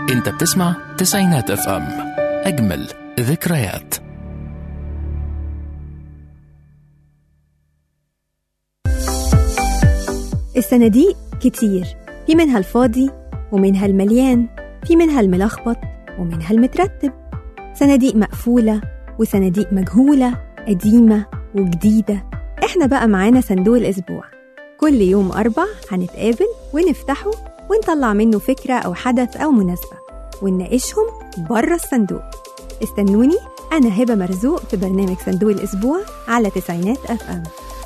انت بتسمع تسعينات اف ام اجمل ذكريات الصناديق كتير في منها الفاضي ومنها المليان في منها الملخبط ومنها المترتب صناديق مقفولة وصناديق مجهولة قديمة وجديدة احنا بقى معانا صندوق الأسبوع كل يوم أربع هنتقابل ونفتحه ونطلع منه فكرة أو حدث أو مناسبة ونناقشهم بره الصندوق استنوني أنا هبة مرزوق في برنامج صندوق الأسبوع على تسعينات أف أم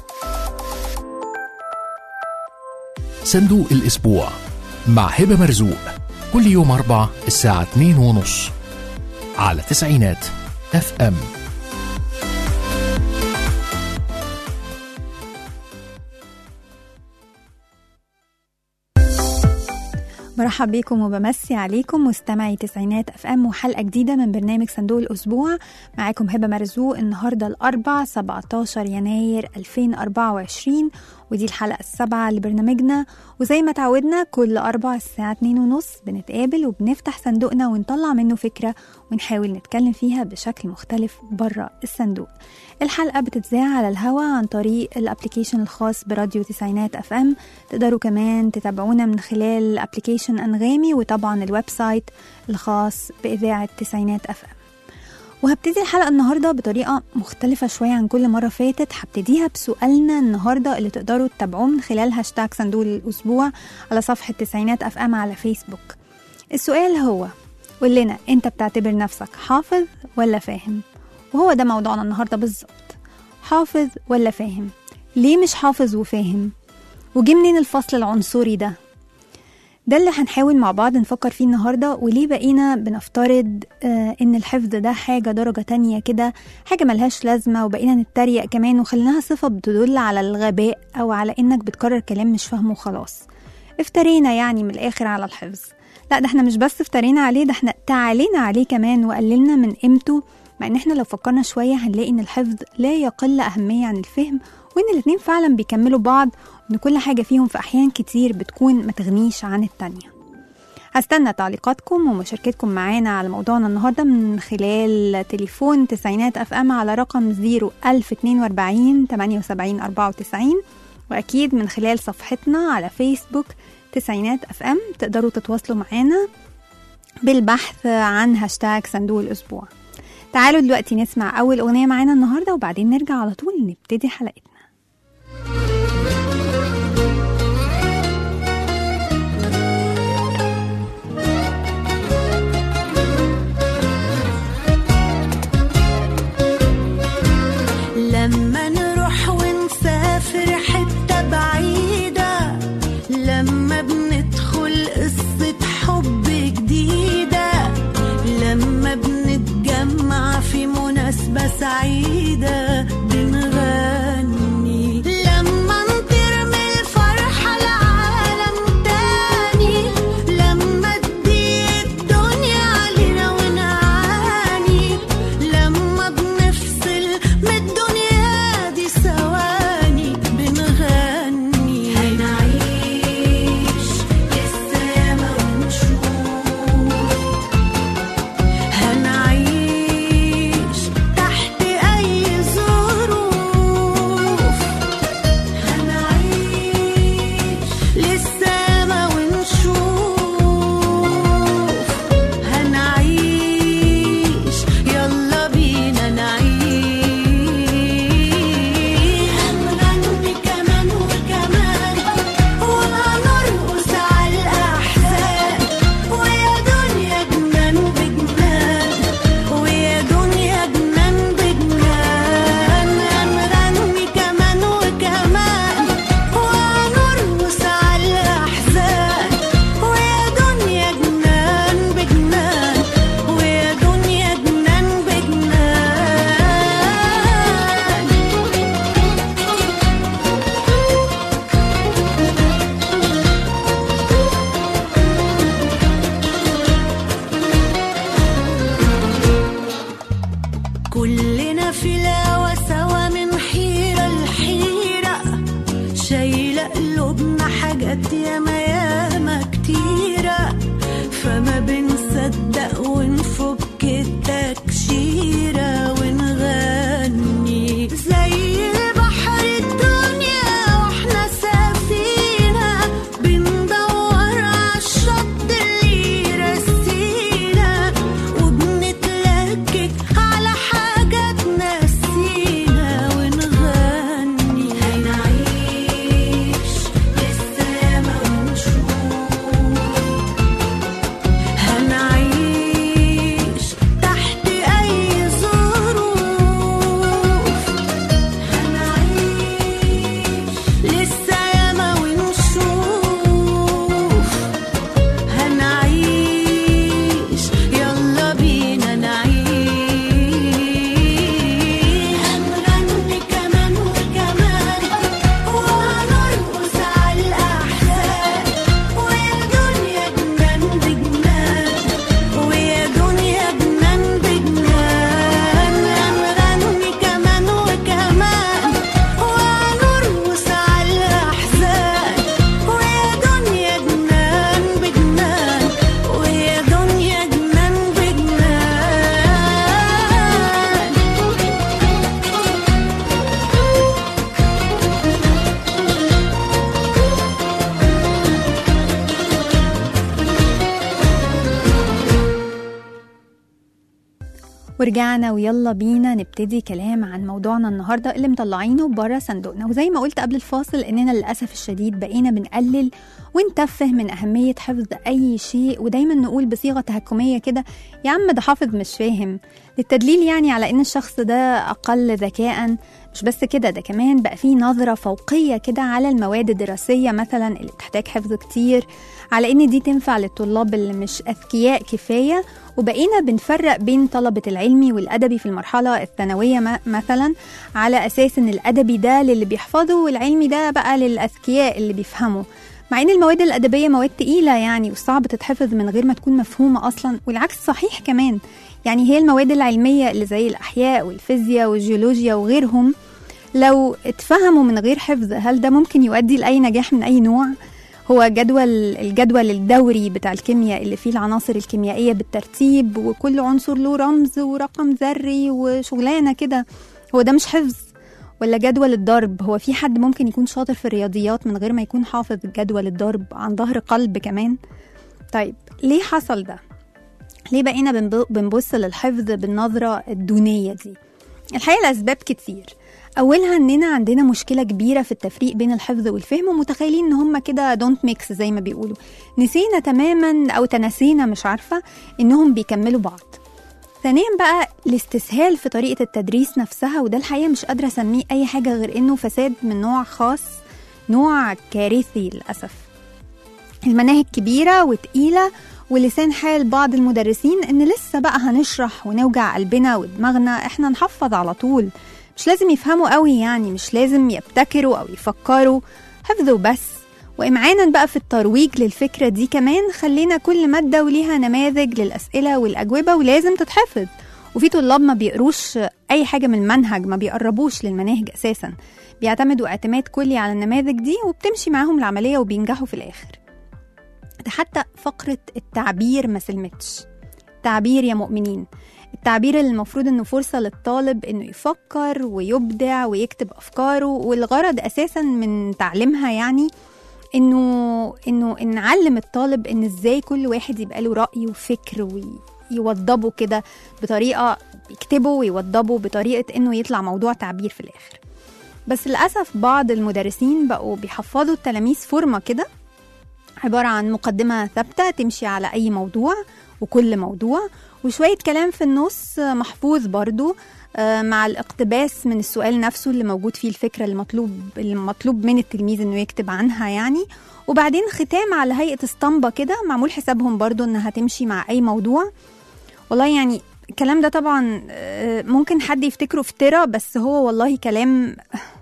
صندوق الأسبوع مع هبة مرزوق كل يوم أربع الساعة 2 ونص على تسعينات اف ام مرحب بيكم وبمسي عليكم مستمعي تسعينات اف ام وحلقه جديده من برنامج صندوق الاسبوع معاكم هبه مرزوق النهارده الاربع 17 يناير 2024 ودي الحلقه السابعه لبرنامجنا وزي ما تعودنا كل اربع الساعه 2 ونص بنتقابل وبنفتح صندوقنا ونطلع منه فكره ونحاول نتكلم فيها بشكل مختلف بره الصندوق الحلقه بتتذاع على الهوا عن طريق الابلكيشن الخاص براديو تسعينات اف ام تقدروا كمان تتابعونا من خلال ابلكيشن انغامي وطبعا الويب سايت الخاص باذاعه تسعينات اف ام وهبتدي الحلقة النهاردة بطريقة مختلفة شوية عن كل مرة فاتت هبتديها بسؤالنا النهاردة اللي تقدروا تتابعوه من خلال هاشتاج صندوق الأسبوع على صفحة تسعينات أف أم على فيسبوك السؤال هو قول لنا أنت بتعتبر نفسك حافظ ولا فاهم وهو ده موضوعنا النهاردة بالظبط حافظ ولا فاهم ليه مش حافظ وفاهم وجه منين الفصل العنصري ده ده اللي هنحاول مع بعض نفكر فيه النهاردة وليه بقينا بنفترض آه إن الحفظ ده حاجة درجة تانية كده حاجة ملهاش لازمة وبقينا نتريق كمان وخليناها صفة بتدل على الغباء أو على إنك بتكرر كلام مش فاهمه وخلاص افترينا يعني من الآخر على الحفظ لا ده احنا مش بس افترينا عليه ده احنا تعالينا عليه كمان وقللنا من قيمته مع ان احنا لو فكرنا شوية هنلاقي ان الحفظ لا يقل أهمية عن الفهم وان الاتنين فعلا بيكملوا بعض وان كل حاجة فيهم في أحيان كتير بتكون ما تغنيش عن التانية هستنى تعليقاتكم ومشاركتكم معانا على موضوعنا النهاردة من خلال تليفون تسعينات أف أم على رقم 01042 78 94 وأكيد من خلال صفحتنا على فيسبوك تسعينات أف أم تقدروا تتواصلوا معانا بالبحث عن هاشتاج صندوق الأسبوع تعالوا دلوقتي نسمع أول أغنية معانا النهاردة وبعدين نرجع على طول نبتدي حلقتنا لما نروح ونسافر حتة بعيدة لما بندخل قصة حب جديدة لما بنتجمع في مناسبة سعيدة بنغني ورجعنا ويلا بينا نبتدي كلام عن موضوعنا النهارده اللي مطلعينه بره صندوقنا وزي ما قلت قبل الفاصل اننا للاسف الشديد بقينا بنقلل ونتفه من اهميه حفظ اي شيء ودايما نقول بصيغه تهكميه كده يا عم ده حافظ مش فاهم للتدليل يعني على ان الشخص ده اقل ذكاء مش بس كده ده كمان بقى فيه نظرة فوقية كده على المواد الدراسية مثلا اللي بتحتاج حفظ كتير على ان دي تنفع للطلاب اللي مش اذكياء كفاية وبقينا بنفرق بين طلبة العلمي والأدبي في المرحلة الثانوية م- مثلا على أساس إن الأدبي ده للي بيحفظه والعلمي ده بقى للأذكياء اللي بيفهموا مع إن المواد الأدبية مواد تقيلة يعني وصعب تتحفظ من غير ما تكون مفهومة أصلا والعكس صحيح كمان يعني هي المواد العلمية اللي زي الأحياء والفيزياء والجيولوجيا وغيرهم لو اتفهموا من غير حفظ هل ده ممكن يؤدي لأي نجاح من أي نوع؟ هو جدول الجدول الدوري بتاع الكيمياء اللي فيه العناصر الكيميائية بالترتيب وكل عنصر له رمز ورقم ذري وشغلانة كده هو ده مش حفظ ولا جدول الضرب هو في حد ممكن يكون شاطر في الرياضيات من غير ما يكون حافظ جدول الضرب عن ظهر قلب كمان طيب ليه حصل ده ليه بقينا بنب- بنبص للحفظ بالنظرة الدونية دي الحقيقة الأسباب كتير أولها إننا عندنا مشكلة كبيرة في التفريق بين الحفظ والفهم ومتخيلين إن هما كده دونت ميكس زي ما بيقولوا نسينا تماما أو تناسينا مش عارفة إنهم بيكملوا بعض ثانيا بقى الاستسهال في طريقة التدريس نفسها وده الحقيقة مش قادرة أسميه أي حاجة غير إنه فساد من نوع خاص نوع كارثي للأسف المناهج كبيرة وتقيلة ولسان حال بعض المدرسين إن لسه بقى هنشرح ونوجع قلبنا ودماغنا إحنا نحفظ على طول مش لازم يفهموا قوي يعني مش لازم يبتكروا أو يفكروا حفظوا بس وإمعانا بقى في الترويج للفكرة دي كمان خلينا كل مادة وليها نماذج للأسئلة والأجوبة ولازم تتحفظ وفي طلاب ما بيقروش أي حاجة من المنهج ما بيقربوش للمناهج أساسا بيعتمدوا اعتماد كلي على النماذج دي وبتمشي معاهم العملية وبينجحوا في الآخر ده حتى فقرة التعبير ما سلمتش تعبير يا مؤمنين التعبير اللي المفروض انه فرصة للطالب انه يفكر ويبدع ويكتب افكاره والغرض اساسا من تعليمها يعني انه انه إن نعلم الطالب ان ازاي كل واحد يبقى له رأي وفكر ويوضبه كده بطريقة يكتبه ويوضبه بطريقة انه يطلع موضوع تعبير في الاخر بس للأسف بعض المدرسين بقوا بيحفظوا التلاميذ فورمة كده عبارة عن مقدمة ثابتة تمشي على أي موضوع وكل موضوع وشوية كلام في النص محفوظ برضو آه، مع الاقتباس من السؤال نفسه اللي موجود فيه الفكرة المطلوب المطلوب من التلميذ انه يكتب عنها يعني وبعدين ختام على هيئة اسطمبة كده معمول حسابهم برضو انها تمشي مع اي موضوع والله يعني الكلام ده طبعا آه، ممكن حد يفتكره افترا بس هو والله كلام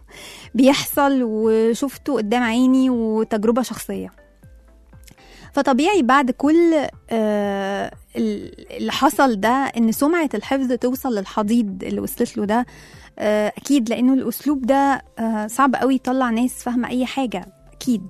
بيحصل وشفته قدام عيني وتجربة شخصية فطبيعي بعد كل آه، اللي حصل ده ان سمعة الحفظ توصل للحضيض اللي وصلت له ده آه، اكيد لانه الاسلوب ده آه، صعب قوي يطلع ناس فاهمة اي حاجة اكيد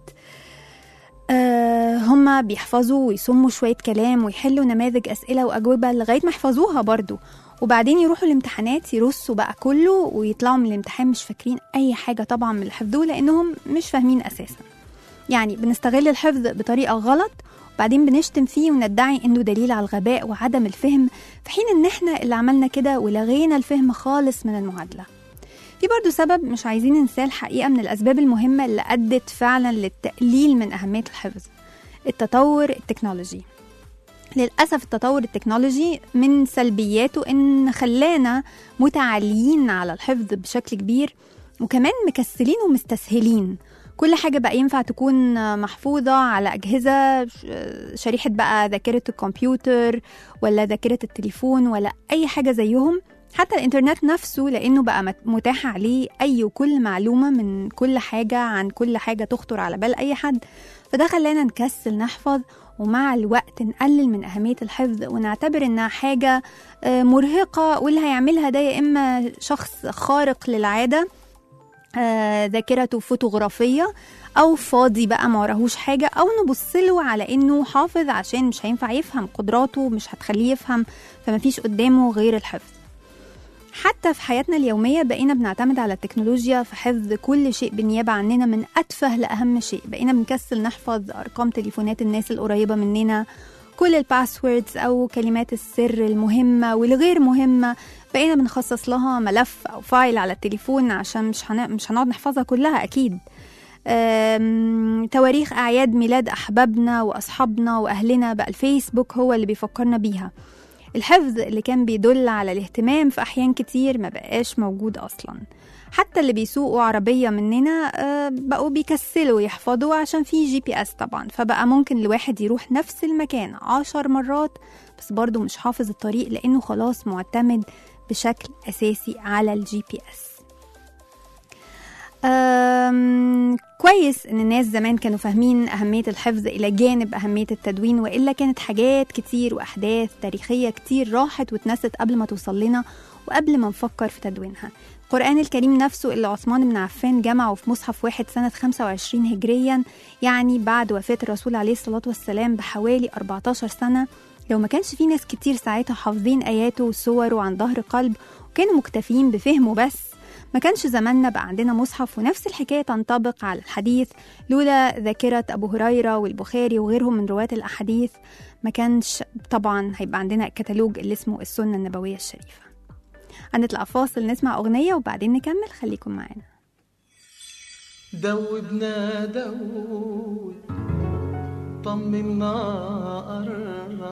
آه، هما بيحفظوا ويصموا شوية كلام ويحلوا نماذج أسئلة وأجوبة لغاية ما يحفظوها برضو وبعدين يروحوا الامتحانات يرصوا بقى كله ويطلعوا من الامتحان مش فاكرين أي حاجة طبعا من اللي حفظوه لأنهم مش فاهمين أساسا يعني بنستغل الحفظ بطريقة غلط وبعدين بنشتم فيه وندعي انه دليل على الغباء وعدم الفهم في حين ان احنا اللي عملنا كده ولغينا الفهم خالص من المعادلة في برضو سبب مش عايزين ننساه الحقيقة من الأسباب المهمة اللي أدت فعلا للتقليل من أهمية الحفظ التطور التكنولوجي للأسف التطور التكنولوجي من سلبياته إن خلانا متعاليين على الحفظ بشكل كبير وكمان مكسلين ومستسهلين كل حاجة بقى ينفع تكون محفوظة على أجهزة شريحة بقى ذاكرة الكمبيوتر ولا ذاكرة التليفون ولا أي حاجة زيهم حتى الإنترنت نفسه لأنه بقى متاح عليه أي وكل معلومة من كل حاجة عن كل حاجة تخطر على بال أي حد فده خلانا نكسل نحفظ ومع الوقت نقلل من أهمية الحفظ ونعتبر إنها حاجة مرهقة واللي هيعملها ده يا إما شخص خارق للعادة آه ذاكرته فوتوغرافية أو فاضي بقى ما وراهوش حاجة أو نبص له على إنه حافظ عشان مش هينفع يفهم قدراته مش هتخليه يفهم فما فيش قدامه غير الحفظ حتى في حياتنا اليومية بقينا بنعتمد على التكنولوجيا في حفظ كل شيء بالنيابة عننا من أتفه لأهم شيء بقينا بنكسل نحفظ أرقام تليفونات الناس القريبة مننا كل الباسوردز أو كلمات السر المهمة والغير مهمة بقينا بنخصص لها ملف أو فايل على التليفون عشان مش هن... مش هنقعد نحفظها كلها أكيد أم... تواريخ أعياد ميلاد أحبابنا وأصحابنا وأهلنا بقى الفيسبوك هو اللي بيفكرنا بيها الحفظ اللي كان بيدل على الاهتمام في أحيان كتير ما بقاش موجود أصلا حتى اللي بيسوقوا عربية مننا آه، بقوا بيكسلوا يحفظوا عشان في جي بي اس طبعا فبقى ممكن الواحد يروح نفس المكان عشر مرات بس برضه مش حافظ الطريق لأنه خلاص معتمد بشكل أساسي على الجي بي اس أم، كويس ان الناس زمان كانوا فاهمين اهميه الحفظ الى جانب اهميه التدوين والا كانت حاجات كتير واحداث تاريخيه كتير راحت واتنست قبل ما توصل لنا وقبل ما نفكر في تدوينها القرآن الكريم نفسه اللي عثمان بن عفان جمعه في مصحف واحد سنة 25 هجريا يعني بعد وفاة الرسول عليه الصلاة والسلام بحوالي 14 سنة لو ما كانش في ناس كتير ساعتها حافظين آياته وصوره عن ظهر قلب وكانوا مكتفيين بفهمه بس ما كانش زماننا بقى عندنا مصحف ونفس الحكاية تنطبق على الحديث لولا ذاكرة أبو هريرة والبخاري وغيرهم من رواة الأحاديث ما كانش طبعا هيبقى عندنا الكتالوج اللي اسمه السنة النبوية الشريفة هنطلع فاصل نسمع أغنية وبعدين نكمل خليكم معانا دوبنا دوب طمنا قرب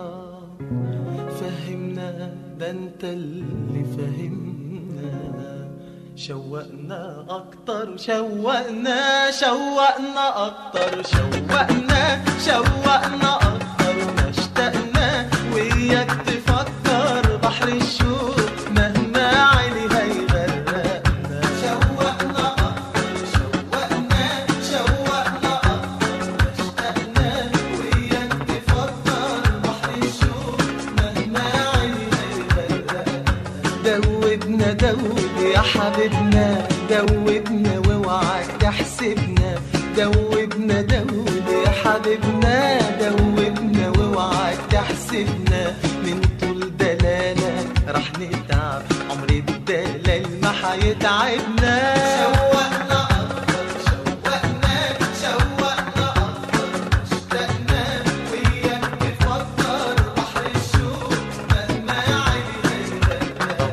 فهمنا ده انت اللي فهمنا شوقنا اكتر شوقنا شوقنا اكتر شوقنا شوقنا اكتر ما اشتقنا وياك تفكر بحر الشوق مهما علي هيغرقنا شوقنا اكتر شوقنا شوقنا اكتر ما اشتقنا وياك تفكر بحر الشوق مهما علي هيغرقنا دوبنا دوب يا حبيبنا دوبنا واوعك تحسبنا دوبنا دوب يا حبيبنا دوبنا واوعك تحسبنا من طول دلالة رح نتعب عمر الدلال ما حيتعبنا شوقنا أكتر شوقنا شوقنا أكتر اشتقنا وياك تفكر بحر الشوق مهما عالي هيغرقنا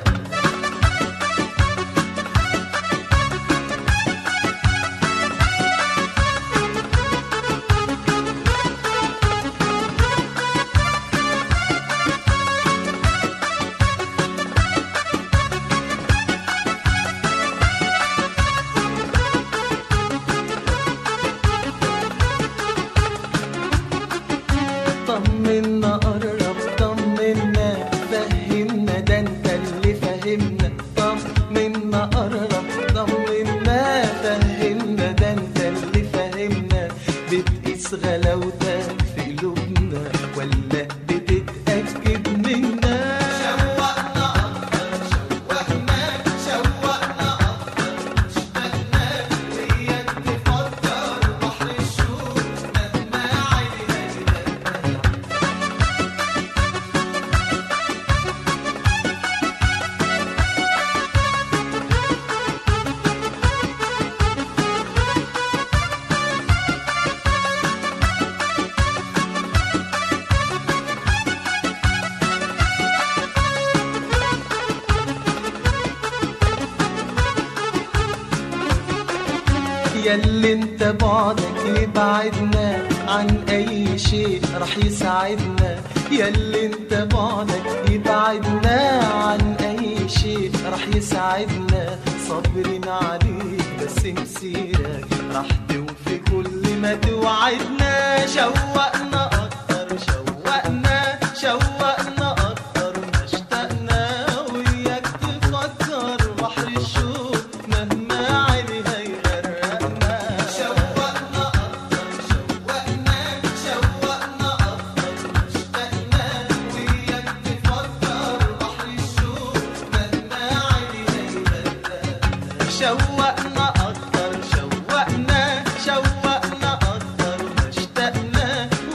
طمنا قرب طمنا فهمنا ده انت اللي فهمنا طمنا قرب طمنا فهمنا ده انت اللي فهمنا بتقيس غلاوتك في قلوبنا ولا بتتأكد منا شوقنا أكتر شوقنا شوقنا أكتر اشتقنا وياك تفكر بحر الشوق مهما عالي هيغرقنا ياللي انت بعدك يبعدنا عن اي شيء رح يساعدنا ياللي انت بعدك يبعدنا عن اي شيء رح يساعدنا صابرين عليك بس مسيرك رح توفي كل ما توعدنا شوقنا اكتر شوقنا شوقنا اكتر ما اشتقنا وياك تفكر بحر الشوق مهما علي هيغرقنا شوقنا اكتر شوقنا شوقنا اكتر ما اشتقنا وياك تفكر بحر الشوق مهما علي هيغرقنا شوقنا اكتر شوقنا شوقنا اكتر ما اشتقنا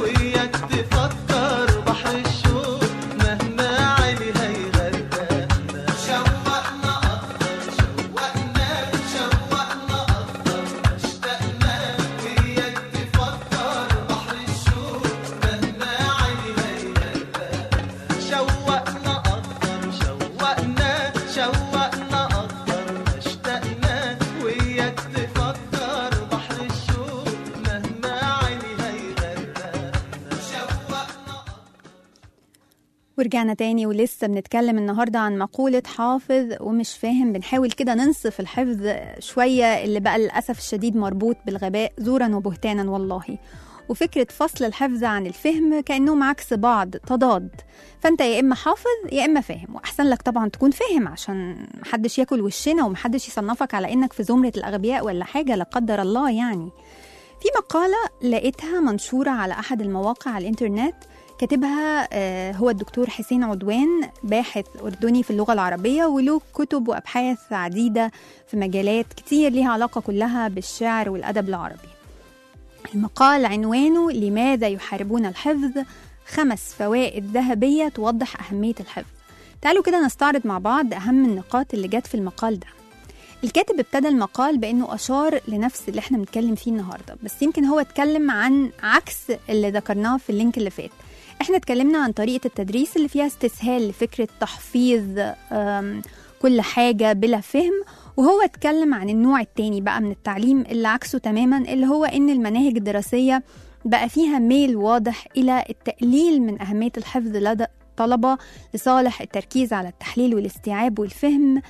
ورجعنا تاني ولسه بنتكلم النهاردة عن مقولة حافظ ومش فاهم بنحاول كده ننصف الحفظ شوية اللي بقى للأسف الشديد مربوط بالغباء زورا وبهتانا والله وفكرة فصل الحفظ عن الفهم كأنهم عكس بعض تضاد فأنت يا إما حافظ يا إما فاهم وأحسن لك طبعا تكون فاهم عشان محدش ياكل وشنا ومحدش يصنفك على إنك في زمرة الأغبياء ولا حاجة لا قدر الله يعني في مقالة لقيتها منشورة على أحد المواقع على الإنترنت كاتبها آه، هو الدكتور حسين عدوان باحث أردني في اللغة العربية وله كتب وأبحاث عديدة في مجالات كتير ليها علاقة كلها بالشعر والأدب العربي المقال عنوانه لماذا يحاربون الحفظ خمس فوائد ذهبية توضح أهمية الحفظ تعالوا كده نستعرض مع بعض أهم النقاط اللي جت في المقال ده الكاتب ابتدى المقال بانه اشار لنفس اللي احنا بنتكلم فيه النهارده بس يمكن هو اتكلم عن عكس اللي ذكرناه في اللينك اللي فات احنا اتكلمنا عن طريقه التدريس اللي فيها استسهال لفكره تحفيظ أم، كل حاجه بلا فهم وهو اتكلم عن النوع التاني بقى من التعليم اللي عكسه تماما اللي هو ان المناهج الدراسيه بقى فيها ميل واضح الى التقليل من اهميه الحفظ لدى الطلبه لصالح التركيز على التحليل والاستيعاب والفهم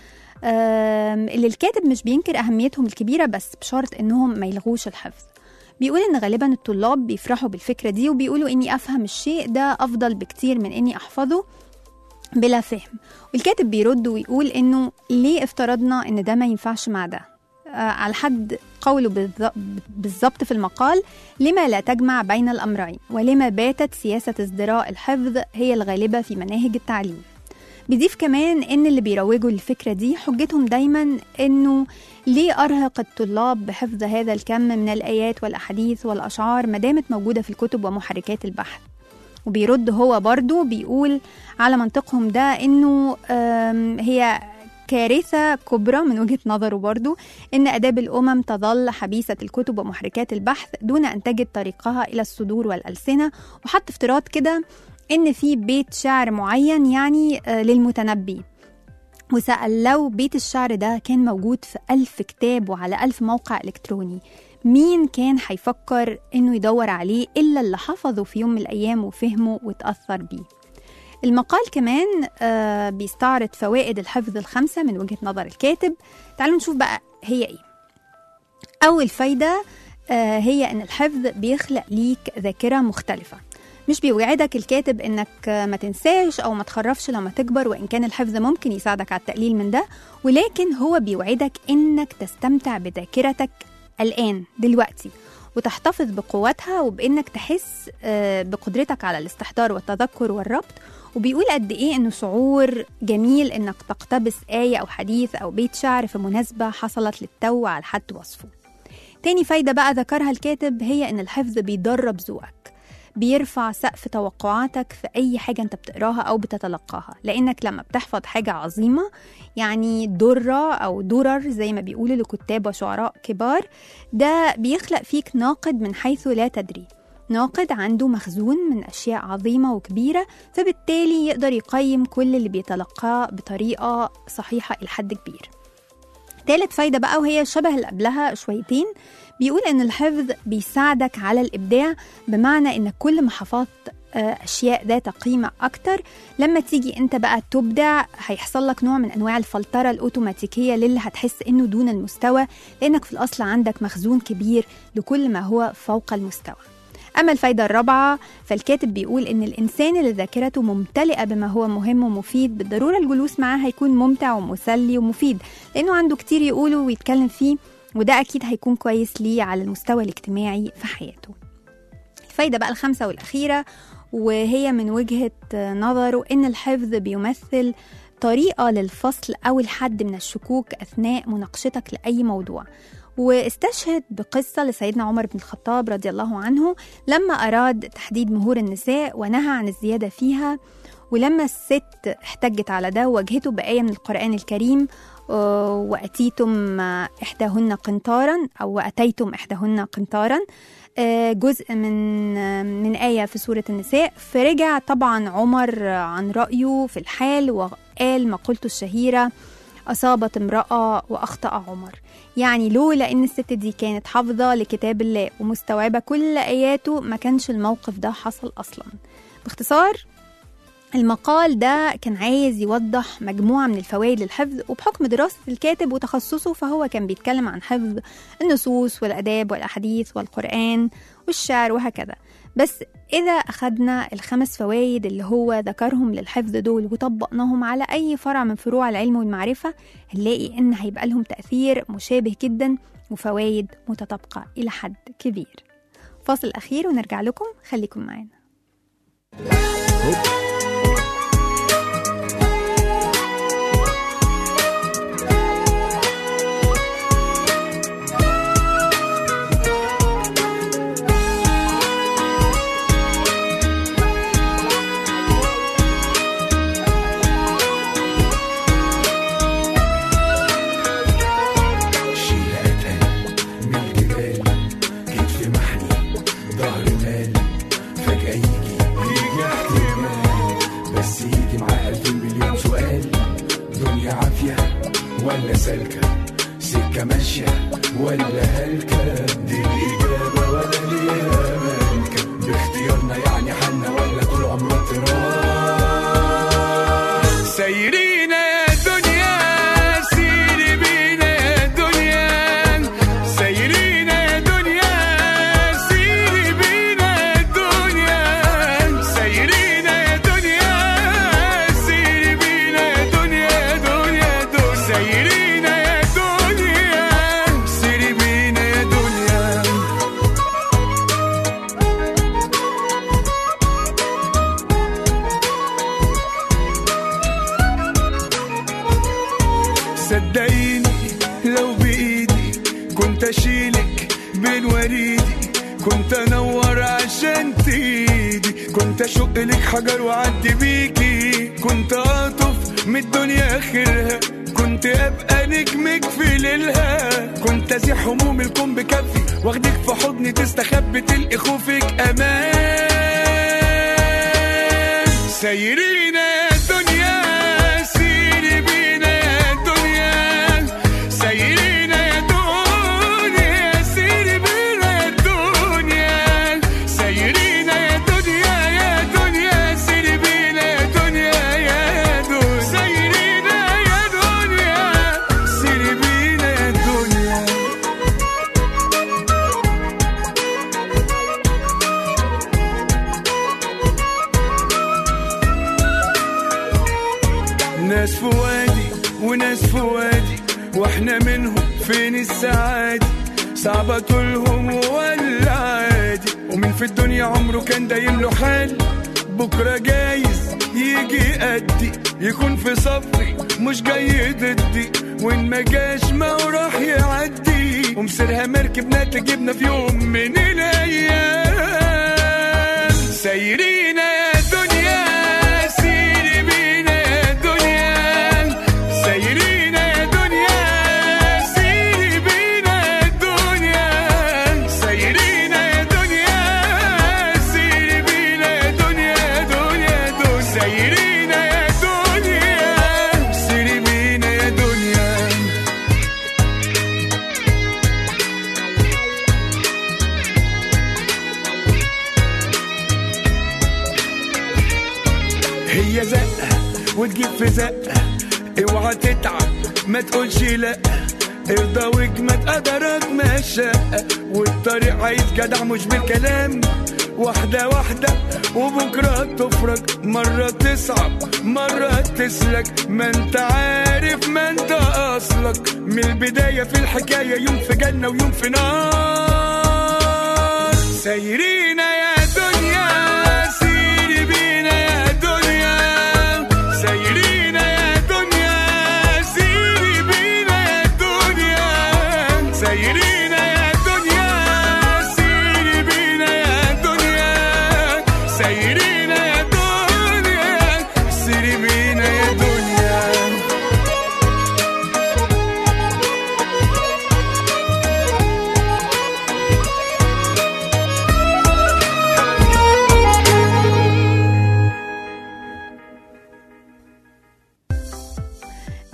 آم، اللي الكاتب مش بينكر أهميتهم الكبيرة بس بشرط إنهم ما يلغوش الحفظ بيقول إن غالبا الطلاب بيفرحوا بالفكرة دي وبيقولوا إني أفهم الشيء ده أفضل بكتير من إني أحفظه بلا فهم والكاتب بيرد ويقول إنه ليه افترضنا إن ده ما ينفعش مع ده آه على حد قوله بالظ- بالظبط في المقال لما لا تجمع بين الأمرين ولما باتت سياسة ازدراء الحفظ هي الغالبة في مناهج التعليم بيضيف كمان ان اللي بيروجوا للفكره دي حجتهم دايما انه ليه ارهق الطلاب بحفظ هذا الكم من الايات والاحاديث والاشعار ما دامت موجوده في الكتب ومحركات البحث وبيرد هو برضو بيقول على منطقهم ده انه آم، هي كارثة كبرى من وجهة نظره برضو إن آداب الأمم تظل حبيسة الكتب ومحركات البحث دون أن تجد طريقها إلى الصدور والألسنة وحط افتراض كده إن في بيت شعر معين يعني آه، للمتنبي وسأل لو بيت الشعر ده كان موجود في ألف كتاب وعلى ألف موقع إلكتروني مين كان هيفكر إنه يدور عليه إلا اللي حفظه في يوم من الأيام وفهمه وتأثر بيه المقال كمان آه، بيستعرض فوائد الحفظ الخمسة من وجهة نظر الكاتب تعالوا نشوف بقى هي إيه أول فايدة آه، هي إن الحفظ بيخلق ليك ذاكرة مختلفة مش بيوعدك الكاتب انك ما تنساش او ما تخرفش لما تكبر وان كان الحفظ ممكن يساعدك على التقليل من ده ولكن هو بيوعدك انك تستمتع بذاكرتك الان دلوقتي وتحتفظ بقوتها وبانك تحس آه، بقدرتك على الاستحضار والتذكر والربط وبيقول قد ايه انه شعور جميل انك تقتبس ايه او حديث او بيت شعر في مناسبه حصلت للتو على حد وصفه تاني فايدة بقى ذكرها الكاتب هي إن الحفظ بيدرب ذوقك بيرفع سقف توقعاتك في أي حاجة أنت بتقراها أو بتتلقاها لأنك لما بتحفظ حاجة عظيمة يعني درة أو درر زي ما بيقولوا لكتاب وشعراء كبار ده بيخلق فيك ناقد من حيث لا تدري ناقد عنده مخزون من أشياء عظيمة وكبيرة فبالتالي يقدر يقيم كل اللي بيتلقاه بطريقة صحيحة إلى حد كبير تالت فايدة بقى وهي شبه اللي قبلها شويتين بيقول إن الحفظ بيساعدك على الإبداع بمعنى إنك كل ما حفظت آه، أشياء ذات قيمة أكتر لما تيجي أنت بقى تبدع هيحصل لك نوع من أنواع الفلترة الأوتوماتيكية للي هتحس إنه دون المستوى لأنك في الأصل عندك مخزون كبير لكل ما هو فوق المستوى أما الفايدة الرابعة فالكاتب بيقول إن الإنسان اللي ذاكرته ممتلئة بما هو مهم ومفيد بالضرورة الجلوس معاه هيكون ممتع ومسلي ومفيد لأنه عنده كتير يقوله ويتكلم فيه وده أكيد هيكون كويس ليه على المستوى الاجتماعي في حياته الفايدة بقى الخامسة والأخيرة وهي من وجهة نظره إن الحفظ بيمثل طريقة للفصل أو الحد من الشكوك أثناء مناقشتك لأي موضوع واستشهد بقصة لسيدنا عمر بن الخطاب رضي الله عنه لما أراد تحديد مهور النساء ونهى عن الزيادة فيها ولما الست احتجت على ده واجهته بآية من القرآن الكريم آه، وأتيتم آه، إحداهن قنطارا أو وأتيتم إحداهن قنطارا آه، جزء من آه، من آية في سورة النساء فرجع طبعا عمر عن رأيه في الحال وقال مقولته الشهيرة أصابت امرأة وأخطأ عمر يعني لولا إن الست دي كانت حافظة لكتاب الله ومستوعبة كل آياته ما كانش الموقف ده حصل أصلا باختصار المقال ده كان عايز يوضح مجموعة من الفوائد للحفظ وبحكم دراسة الكاتب وتخصصه فهو كان بيتكلم عن حفظ النصوص والأداب والأحاديث والقرآن والشعر وهكذا بس إذا أخدنا الخمس فوائد اللي هو ذكرهم للحفظ دول وطبقناهم على أي فرع من فروع العلم والمعرفة هنلاقي إن هيبقى لهم تأثير مشابه جدا وفوائد متطابقة إلى حد كبير فاصل أخير ونرجع لكم خليكم معانا شيل اتقل من الجبال كتف محني ظهر مال فجأة يجي يجي احتمال بس يجي معاه ألف مليون سؤال دنيا عافية ولا سالكة سكة ماشية ولا هلكة دي الإجابة ولا ليها مالكة باختيارنا يعني حالنا ولا طول عمرنا اضطراب سايرين يا دنيا سيري بينا يا دنيا سايرين يا دنيا سيري بينا يا دنيا سايرين يا دنيا سيري بينا يا دنيا دنيا دنيا سايرين يا دنيا سيري بينا يا دنيا صدقيني لو بايدي كنت اشيلك بين وريدي كنت انور عشان تيدي كنت اشق لك حجر واعدي بيكي كنت اطف من الدنيا اخرها كنت ابقى نجمك في ليلها كنت ازيح هموم الكون بكفي واخدك في حضني تستخبي تلقي خوفك امان سايرين يا دنيا سيري بينا يا دنيا سايرين يا دنيا سيري بينا يا دنيا سايرين يا دنيا يا دنيا سيري بينا يا دنيا يا دنيا سايرين يا دنيا سيري بينا يا دنيا ناس في وادي وناس في وادي واحنا منهم فين السعادة صعبة طولهم ولا عادي ومين في الدنيا عمره كان دايم له حال بكرة جايز يجي قدي يكون في صفي مش جاي ضدي وان ما جاش ما هو راح يعدي ومسيرها مركبنا تجيبنا في يوم من الايام سايرين يا دنيا سيري بينا يا دنيا سايرين يا دنيا سيري بينا يا دنيا سايرين يا دنيا سيري بينا يا دنيا دنيا دنيا سايرين يا دنيا سيري بينا يا دنيا هي زقة وتجيب في زقة اوعى تتعب ما تقولش لا ارضى واجمد قدرك ما شاء والطريق عايز جدع مش بالكلام واحدة واحدة وبكرة تفرج مرة تصعب مرة تسلك ما انت عارف ما انت اصلك من البداية في الحكاية يوم في جنة ويوم في نار سايرين يا دنيا سيري بينا يا دنيا سايرين يا دنيا سيري بينا يا دنيا سايرين يا دنيا سيري بينا يا دنيا سايرين يا دنيا سيري بينا يا دنيا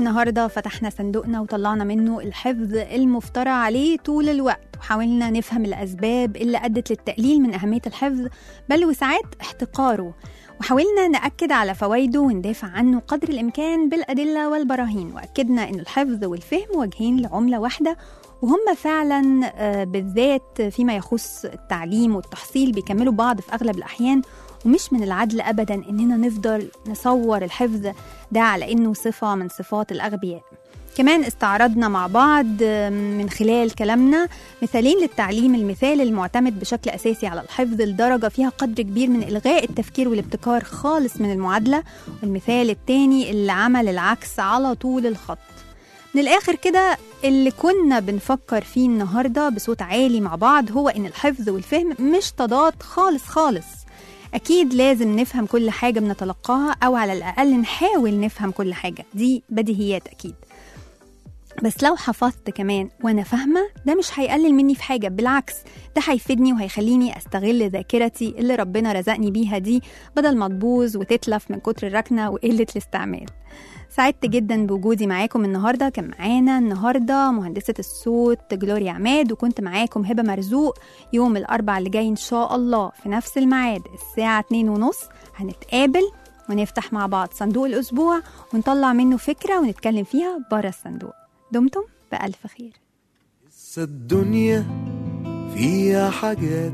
النهارده فتحنا صندوقنا وطلعنا منه الحفظ المفترى عليه طول الوقت وحاولنا نفهم الأسباب اللي أدت للتقليل من أهمية الحفظ بل وساعات احتقاره وحاولنا نأكد على فوائده وندافع عنه قدر الإمكان بالأدلة والبراهين وأكدنا أن الحفظ والفهم وجهين لعملة واحدة وهم فعلا آه، بالذات فيما يخص التعليم والتحصيل بيكملوا بعض في أغلب الأحيان ومش من العدل أبدا إننا نفضل نصور الحفظ ده على إنه صفة من صفات الأغبياء كمان استعرضنا مع بعض آه، من خلال كلامنا مثالين للتعليم المثال المعتمد بشكل أساسي على الحفظ لدرجة فيها قدر كبير من إلغاء التفكير والابتكار خالص من المعادلة والمثال التاني اللي عمل العكس على طول الخط من الآخر كده اللي كنا بنفكر فيه النهاردة بصوت عالي مع بعض هو إن الحفظ والفهم مش تضاد خالص خالص أكيد لازم نفهم كل حاجة بنتلقاها أو على الأقل نحاول نفهم كل حاجة دي بديهيات أكيد بس لو حفظت كمان وانا فاهمه ده مش هيقلل مني في حاجه بالعكس ده هيفيدني وهيخليني استغل ذاكرتي اللي ربنا رزقني بيها دي بدل ما تبوظ وتتلف من كتر الركنه وقله الاستعمال سعدت جدا بوجودي معاكم النهارده كان معانا النهارده مهندسه الصوت جلوريا عماد وكنت معاكم هبه مرزوق يوم الاربع اللي جاي ان شاء الله في نفس الميعاد الساعه 2 ونص هنتقابل ونفتح مع بعض صندوق الاسبوع ونطلع منه فكره ونتكلم فيها بره الصندوق دمتم بألف خير لسه الدنيا فيها حاجات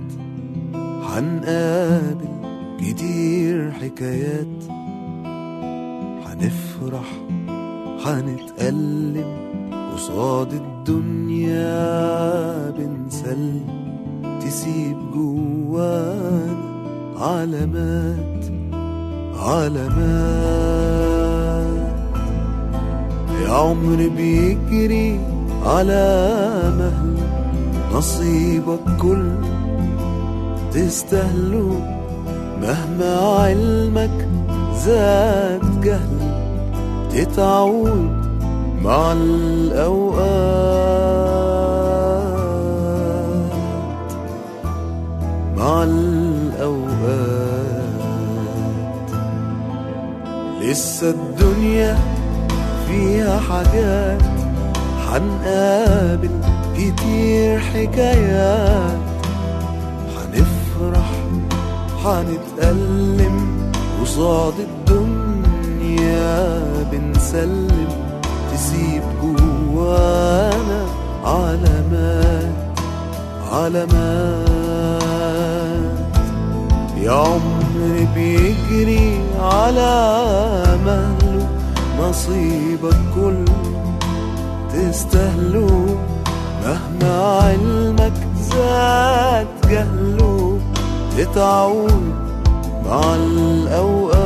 هنقابل كتير حكايات هنفرح هنتألم قصاد الدنيا بنسلم تسيب جوانا علامات علامات يا عمر بيجري على مهل نصيبك كل تستاهله مهما علمك زاد جهل تتعود مع الأوقات مع الأوقات لسه الدنيا فيها حاجات هنقابل كتير حكايات هنفرح هنتألم قصاد الدنيا بنسلم تسيب جوانا علامات علامات يا عمر بيجري على مهله نصيبك كل تستاهله مهما علمك زاد جهله تتعود مع الأوقات